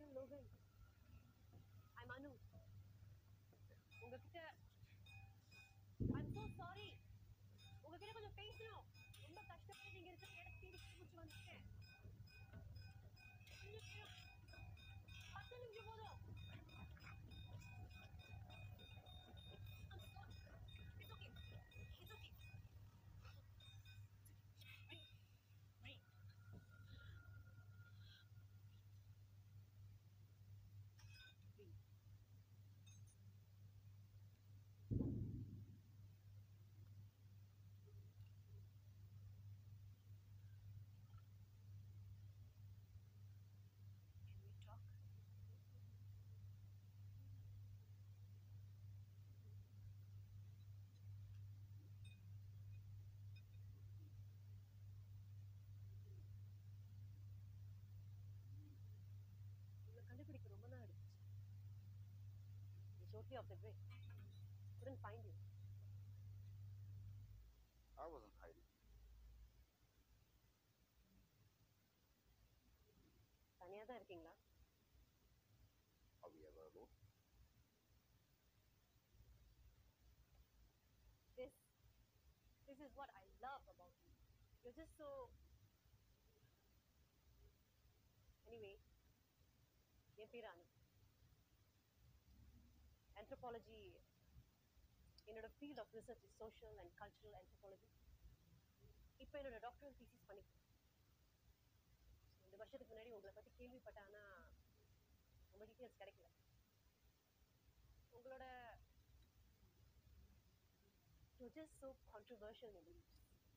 Mister Logan ஐ மனு உங்ககிட்ட I'm so sorry உங்ககிட்ட கொஞ்சம் பேசணும் ரொம்ப கஷ்டப்பட்டு நீங்க இருக்கிற இடத்த தேடி பிடிச்சி வந்துட்டேன் கொஞ்சம் நேரம். பத்து நிமிஷம் போதும் I'm sorry. It's okay. It's okay. Wait. Wait. Wait. Can we talk? உங்களை கண்டுபிடிக்க ரொம்ப நாள் எடுத்துச்சு shortly of the way couldn't find you I wasn't hiding. தனியா தான் இருக்கீங்களா Are we ever alone? this this is what I love about you. You're just so anyway என் பேர் அனு anthropology என்னோட field of research is social and cultural anthropology இப்போ என்னோட doctoral thesis பண்ணி ரெண்டு வருஷத்துக்கு முன்னாடி உங்களை பற்றி கேள்விப்பட்டேன் ஆனா ரொம்ப டீட்டெயில்ஸ் கிடைக்கல உங்களோட You're just so controversial in beliefs.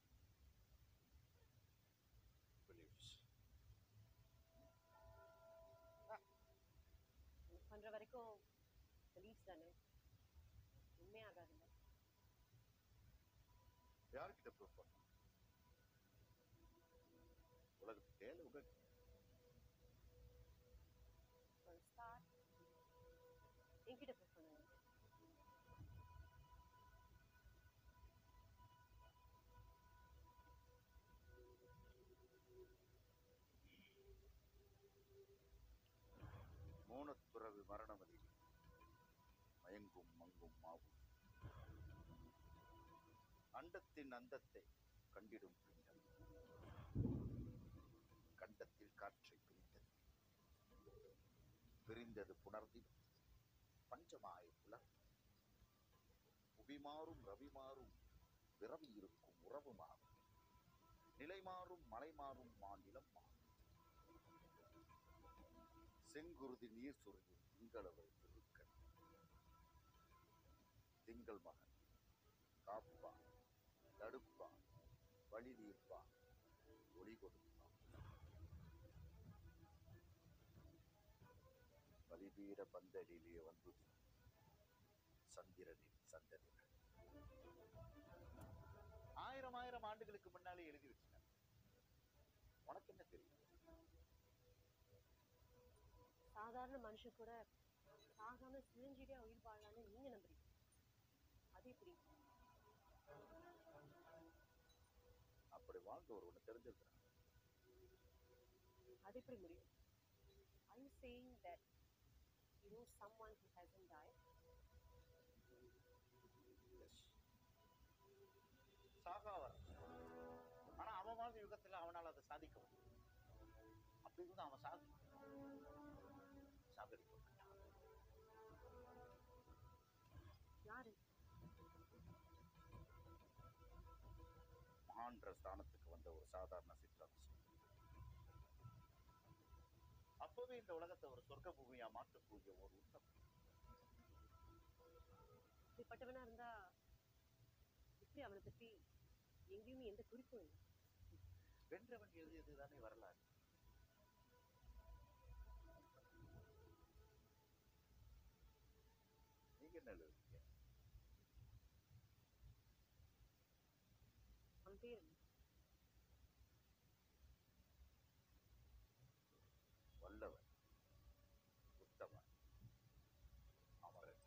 Beliefs. நீ பண்ற வரைக்கும் beliefs தானே உண்மையாகாதுல்ல யார்கிட்ட ப்ரூவ் பண்ண உலகத்துக்கே இல்லை உங்க For a start, என்கிட்ட ப்ரூவ் பண்ணுங்க மூனத்துறவு மரணமதி மயங்கும் மங்கும் மாவும் அண்டத்தின் அந்தத்தை கண்டிடும் பிண்டம் கண்டத்தில் காற்றை பிரித்தது பிரிந்தது புணர்ந்திடும் பஞ்சமாய புலர் புவிமாறும் ரவிமாறும் விரவி இருக்கும் உறவு மாறும் நிலை மாறும் மலை மாறும் மாநிலம் மாறும் செங்குருதி நீர் சுருங்கும் திங்களவை திருக்கண் திங்கள் மகன் காப்பான் தடுப்பான் வழி தீர்ப்பான் ஒளி கொடுப்பான் பலிபீர பந்தலிலே வந்து சந்திரனின் சந்ததிகள் ஆயிரம் ஆயிரம் ஆண்டுகளுக்கு முன்னாலே எழுதி வச்சிட்டாங்க உனக்கு என்ன தெரியும் சாதாரண மனுஷன் கூட சாகாம சிரஞ்சீவியா உயிர் வாழலாம்னு நீங்க நம்புறீங்க அது எப்படி அப்படி வாழ்ந்த ஒரு ஒண்ணு தெரிஞ்சிருக்கிறான் அது எப்படி முடியும் Are you saying that you know someone who hasn't died? Yes சாகாவர் ஆனா அவன் வாழ்ந்த யுகத்துல அவனால் அதை சாதிக்க முடியும் அப்படி இருந்து அவன் சாதி சாகடிக்கப்பட்டான் யாரு மகான்ற ஸ்தானத்துக்கு வந்த ஒரு சாதாரண சிற்றரசு அப்பவே இந்த உலகத்தை ஒரு சொர்க்க பூமியா மாற்றக்கூடிய ஒரு உத்தம் இப்படிப்பட்டவனா இருந்தா எப்படி அவனை பத்தி எங்கேயுமே எந்த குறிப்பும் இல்லை வென்றவன் எழுதியது தானே வரலாறு நீங்க என்ன எழுதுறீங்க அவன் பேர் என்ன? வல்லவன் உத்தமன் அமரன்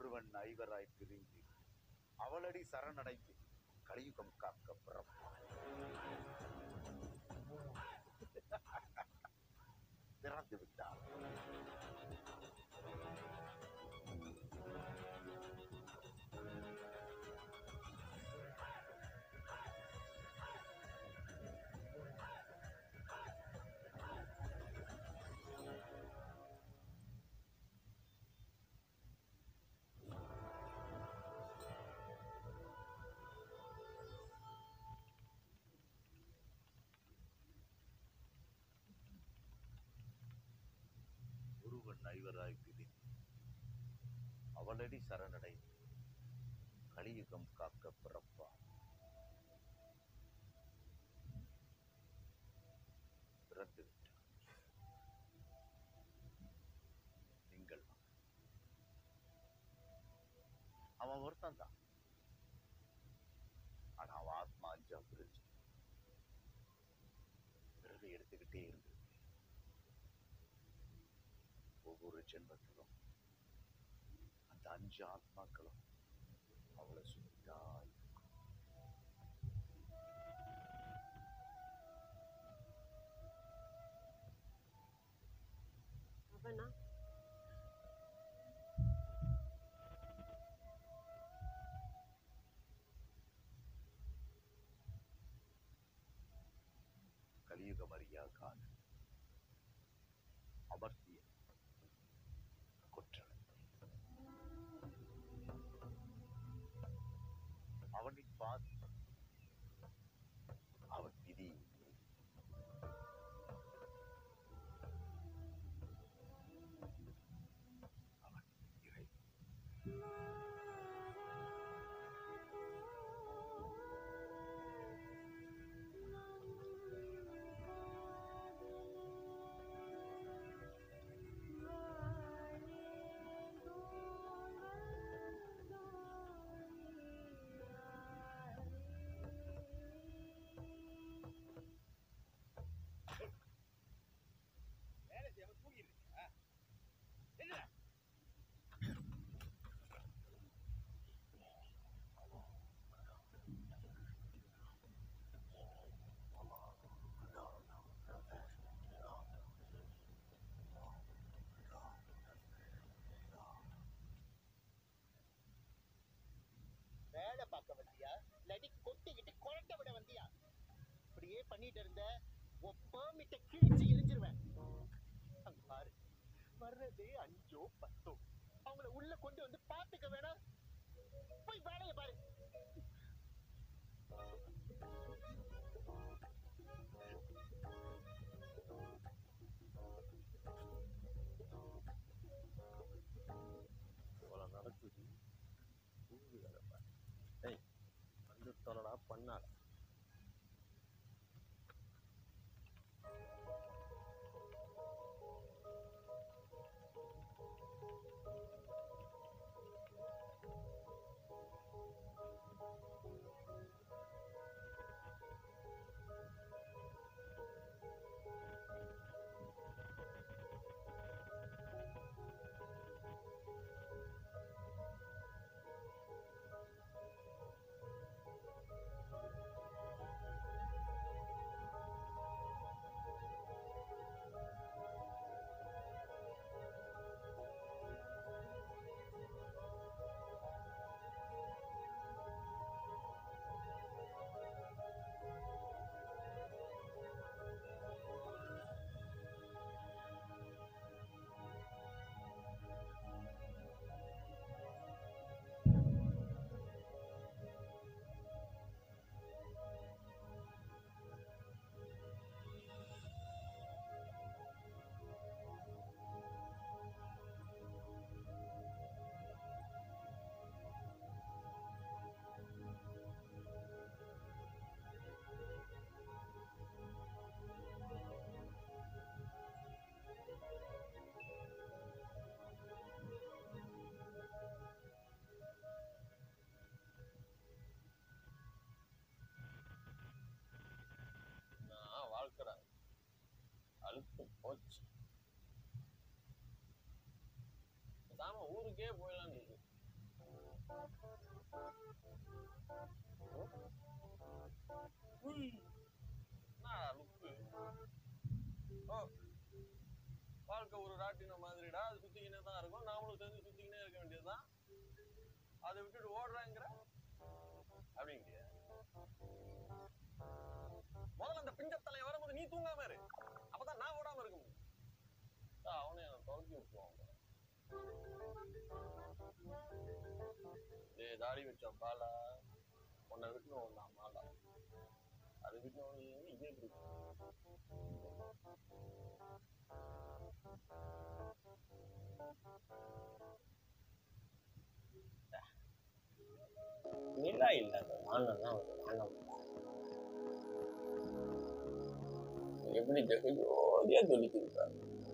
ஒருவன் ஐவராய் பிரிந்து அவளடி சரணடைந்து கலியுகம் காக்க பிறப்பான் பிறந்து விட்டான் ஒருவன் ஐவராய் பிரிந்து அவளடி சரணடைந்து கலியுகம் காக்க பிறப்பான் பிறந்து விட்டான் நீங்கள் வா. அவன் ஒருத்தன் தான் ஆனா அவன் ஆத்மா அஞ்சா பிரிச்சு விரலை எடுத்துக்கிட்டே இருந்து ஒவ்வொரு ஜென்மத்திலும் அந்த அஞ்சு ஆத்மாக்களும் அவளை சுத்தாய் அவனா கலியுகம் அறியா காதல் அமர்த்திய குற்றத்தை அவனின் பாதி அவன் விதி அவன் இறை வேலை செய்யாம தூங்கிட்டு இருக்கியா? என்ன வேலை பார்க்க வந்தியா இல்லாட்டி கொட்டிக்கிட்டு குழட்ட விட வந்தியா இப்படியே பண்ணிட்டு இருந்த உன் பெர்மிட்ட கிழிச்சு எரிஞ்சிருவேன் அங்க பாரு வர்றதே அஞ்சோ பத்தோ அவங்கள உள்ள கொண்டு வந்து பாத்துக்க வேணாம் போய் வேலையை பாரு இவ்வளோ நடக்குது தூங்கு வேலை பாரு ஏய் வந்து தொலைடா பண்ணாட நான் வாழ்க்கிறேன் அழுத்து போச்சு பேசாம ஊருக்கே போயிடலான்னு இருக்கு ஓ வாழ்க்கை ஒரு ராட்டின மாதிரிடா அது சுத்திக்கினே தான் இருக்கும் நாமளும் சேர்ந்து சுத்திக்கினே இருக்க வேண்டியதுதான் அதை விட்டுட்டு ஓடுறாங்கிற அப்படிங்கிறியா முதல்ல அந்த பிஞ்சத்தலை வரும்போது நீ தூங்காம இரு அப்பதான் நான் ஓடாம இருக்க முடியும் ஆ, அவனை நான் துரத்தி விட்டுருவான் டேய் தாடி வச்ச பாலா உன்னை விட்டுன்னு ஒண்ணா மாலா அது விட்டுன்னு ஒண்ணு இங்கே இப்படி நிலா இல்லாத வானம்லாம் ஒரு வானம் எப்படி ஜெகஜோதியா தொழிச்சிருப்பாரு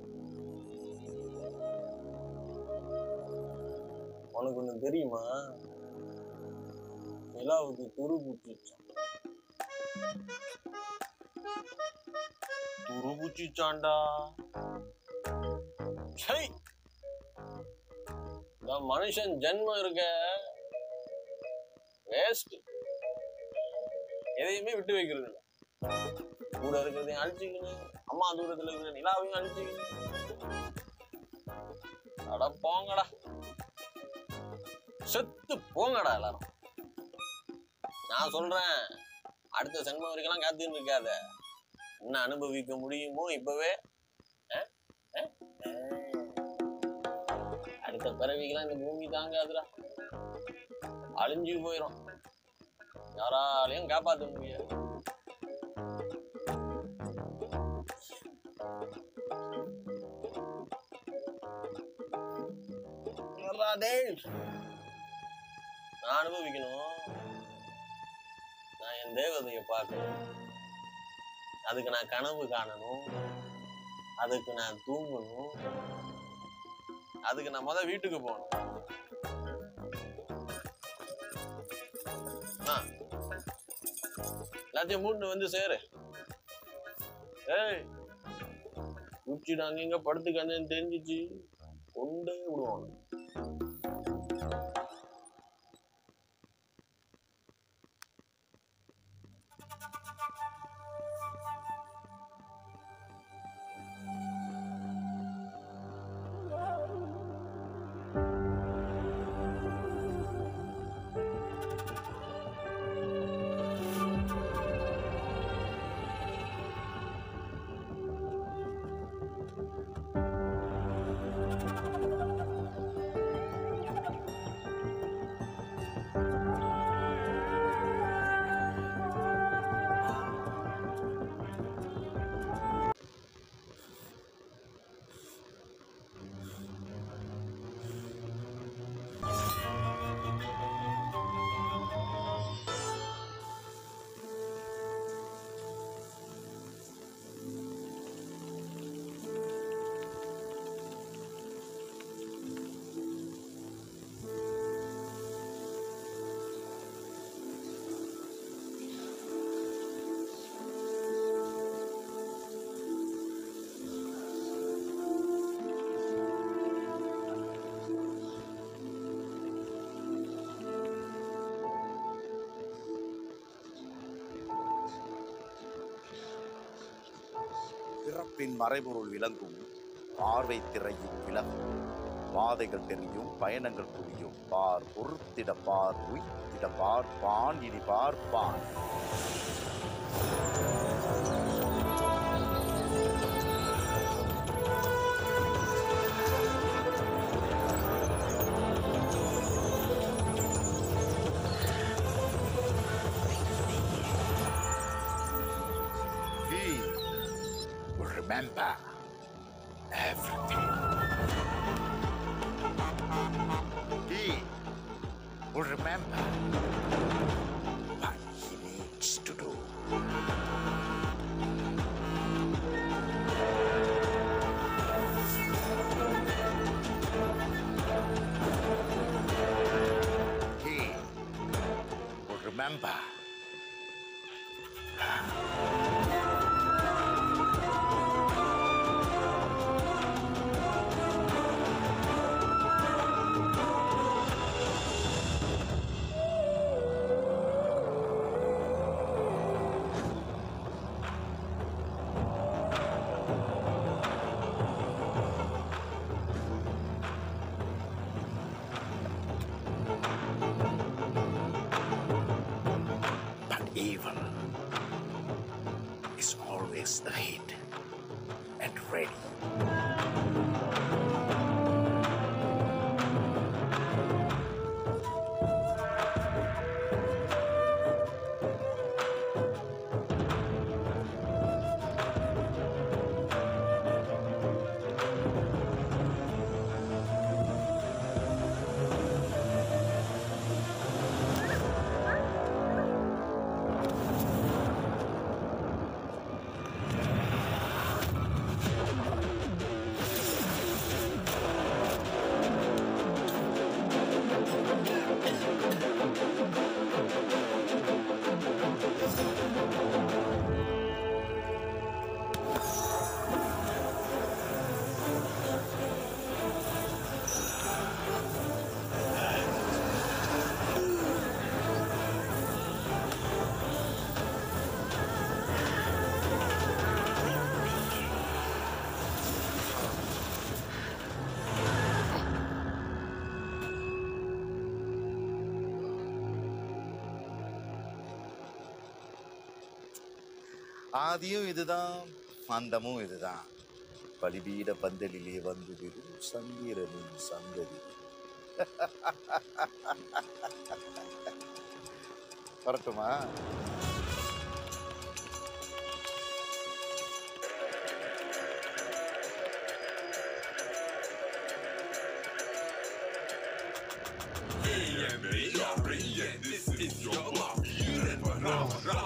உனக்கு ஒண்ணு தெரியுமா நிலாவுக்கு துரு பூச்சிச்சான் துரு பூச்சிச்சான்டா சை இந்த மனுஷன் ஜென்மம் இருக்க வேஸ்ட் எதையுமே விட்டு வைக்கிறது இல்ல கூட இருக்கிறதையும் அழிச்சுக்கணும் அம்மா தூரத்துல இருக்கிற நிலாவையும் அழிச்சுக்கணும் அட போங்கடா செத்து போங்கடா எல்லாரும் நான் சொல்றேன் அடுத்த சென்மம் வரைக்கும் காத்துன்னு இருக்காத என்ன அனுபவிக்க முடியுமோ இப்பவே அஹ், அஹ், அஹ். அடுத்த பிறவிக்கெல்லாம் இந்த பூமி தாங்காதுடா அழிஞ்சு போயிடும் யாராலையும் காப்பாற்ற முடியாது வர்றா டேய். நான் அனுபவிக்கணும் நான் என் தேவதையை பார்க்கணும் அதுக்கு நான் கனவு காணணும் அதுக்கு நான் தூங்கணும் அதுக்கு நான் முத வீட்டுக்கு போகணும் ஆ. எல்லாத்தையும் மூட்டு வந்து சேரு ஏய் குச்சிட்டு அங்கங்க படுத்துக்காந்தேன்னு தெரிஞ்சிச்சு கொண்டே விடுவாங்க பிறப்பின் மறைபொருள் விளங்கும் பார்வை திரையும் விளங்கும் பாதைகள் தெரியும் பயணங்கள் புரியும் பார் பொறுத்திட பார் உய்த்திட பார் பான் இனி பார்ப்பான் He will remember everything. He will remember what he needs to do. He will remember ஆதியும் இதுதான் அந்தமும் இதுதான் பலிபீட பந்தலிலே வந்து விடும் சந்திரனின் சந்ததி வரட்டுமா This is your Bobby Rap.